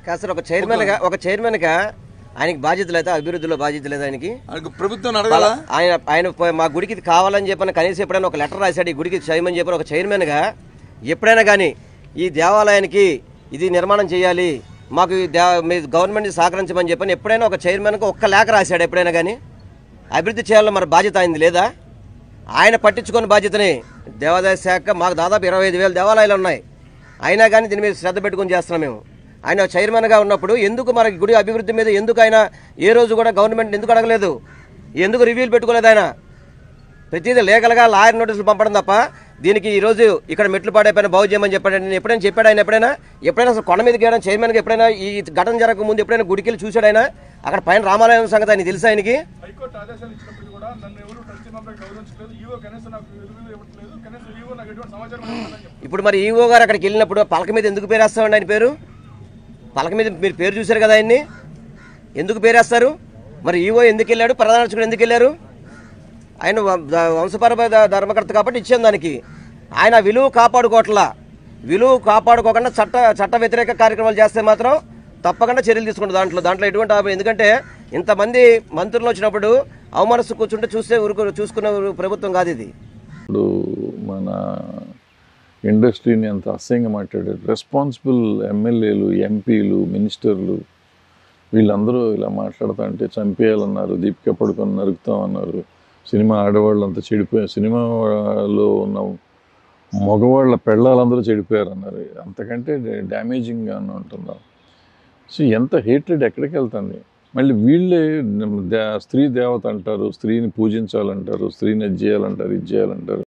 కాదు సార్ ఒక చైర్మన్గా ఒక చైర్మన్గా ఆయనకి బాధ్యత లేదా అభివృద్ధిలో బాధ్యత లేదా ఆయనకి ఆయనకు ప్రభుత్వం అడగాల ఆయన ఆయన పోయి మా గుడికి ఇది కావాలని చెప్పని కనీసం ఎప్పుడైనా ఒక లెటర్ రాశాడు ఈ గుడికి చేయమని చెప్పని ఒక చైర్మన్గా ఎప్పుడైనా కానీ ఈ దేవాలయానికి ఇది నిర్మాణం చేయాలి మాకు ఈ దే మీ గవర్నమెంట్ సహకరించమని చెప్పని ఎప్పుడైనా ఒక చైర్మన్కి ఒక్క లేఖ రాశాడు ఎప్పుడైనా కానీ అభివృద్ధి చేయాలని మరి బాధ్యత అయింది లేదా ఆయన పట్టించుకున్న బాధ్యతని దేవాదాయ శాఖ మాకు దాదాపు ఇరవై ఐదు వేల దేవాలయాలు ఉన్నాయి అయినా కానీ దీని మీద శ్రద్ధ పెట్టుకుని చేస్తున్నాం మేము ఆయన చైర్మన్గా ఉన్నప్పుడు ఎందుకు మన గుడి అభివృద్ధి మీద ఎందుకు ఆయన ఏ రోజు కూడా గవర్నమెంట్ ఎందుకు అడగలేదు ఎందుకు రివ్యూలు పెట్టుకోలేదు ఆయన ప్రతిదీ లీగల్గా లాయర్ నోటీసులు పంపడం తప్ప దీనికి ఈ రోజు ఇక్కడ మెట్లు పాడైపోయిన బాగు చేయమని చెప్పాడు నేను ఎప్పుడైనా చెప్పాడు ఆయన ఎప్పుడైనా ఎప్పుడైనా అసలు కొండ మీద గేయడం చైర్మన్గా ఎప్పుడైనా ఈ ఘటన జరగక ముందు ఎప్పుడైనా గుడికి వెళ్ళి చూశాడు ఆయన అక్కడ పైన రామాలయం సంగతి ఆయన తెలుసా ఆయనకి హైకోర్టు ఆదేశాలు ఇచ్చినప్పుడు కూడా నన్ను ఎవరు ట్రస్టీ మెంబర్ గౌరవించలేదు ఈవో కనీసం నాకు రివ్యూ ఇవ్వట్లేదు కనీసం ఈవో నాకు ఎటువంటి సమాచారం ఇవ్వట్లేదని చెప్పారు. ఇప్పుడు మరి ఈవో గారు అక్కడికి వెళ్ళినప్పుడు పలక మీద ఎందుకు పేరేస్తామండి ఆయన పేరు పలక మీద మీరు పేరు చూశారు కదా ఆయన్ని ఎందుకు పేరేస్తారు మరి ఈవో ఎందుకు వెళ్ళాడు ప్రధాన అర్చకుడు ఎందుకు వెళ్ళారు ఆయన వ- ద- వంశపర ద- ధర్మకర్త కాబట్టి ఇచ్చాను దానికి ఆయన విలువ కాపాడుకోవట్లా విలువ కాపాడుకోకుండా చట్ట చట్ట వ్యతిరేక కార్యక్రమాలు చేస్తే మాత్రం తప్పకుండా చర్యలు తీసుకుంటారు దాంట్లో దాంట్లో ఎటువంటి ఆప- ఎందుకంటే ఇంతమంది మంత్రులు వచ్చినప్పుడు అవమనస్సు కూర్చుంటే చూస్తే ఊరుకు చూసుకునే ప్రభుత్వం కాదు ఇది ఇప్పుడు మన ఇండస్ట్రీని అంత అసహ్యంగా మాట్లాడారు రెస్పాన్సిబుల్ ఎమ్మెల్యేలు ఎంపీలు మినిస్టర్లు వీళ్ళందరూ ఇలా మాట్లాడుతా అంటే చంపేయాలన్నారు దీపిక పడుకొని నరుకుతామన్నారు సినిమా ఆడవాళ్ళు అంతా చెడిపోయారు సినిమాలో ఉన్న మగవాళ్ళ పెళ్ళాలందరూ చెడిపోయారు అన్నారు అంతకంటే డ్యామేజింగ్గా ఉంటున్నాం సో ఎంత హేట్రెడ్ ఎక్కడికి వెళ్తుంది మళ్ళీ వీళ్ళే దే- స్త్రీ దేవత అంటారు స్త్రీని పూజించాలంటారు స్త్రీని అది చేయాలంటారు ఇది చేయాలంటారు